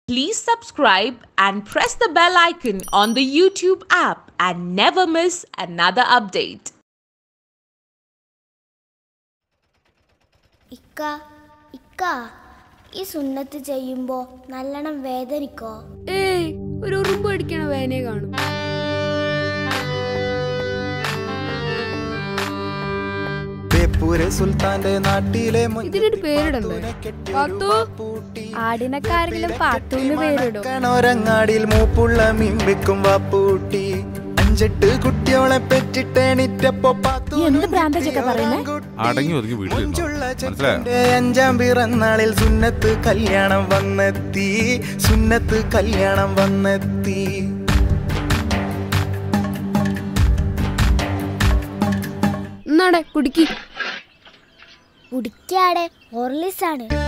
Please subscribe and press the bell icon on the YouTube app and never miss another update. ഇക്ക ഇക്ക ഈ സുന്നത്ത് ചെയ്യുമ്പോ നല്ലോണം വേദനിക്കോ ഏയ് ഒരു ഉറുമ്പ് അടിക്കണ വേനെ കാണും ബേപ്പൂര് സുൽത്താന്റെ നാട്ടിലെ ഇതിനൊരു പേരിടണ്ടേ പാത്തു ആടിനൊക്കെ ആരെങ്കിലും പാത്തൂന്ന് പേരിടും കണോരങ്ങാടിയിൽ മൂപ്പുള്ള മീൻവെക്കും വാപ്പൂട്ടി അഞ്ചെട്ട് കുട്ടിയോളെ പെറ്റിട്ടെണിറ്റപ്പോ ഈ എന്ത് ഭ്രാന്തച്ചൊക്കെ പറയുന്നേ? അടങ്ങി ഒതുങ്ങി വീട്ടിലിരുന്നോ? മനസ്സിലായോ? അഞ്ചാം പിറന്നാളിൽ സുന്നത്ത് കല്യാണം വന്നെത്തി സുന്നത്ത് കല്യാണം വന്നെത്തി എന്നാടെ കുടുക്കി കുടിക്കാടെ ഹോർലിസ് ആണ്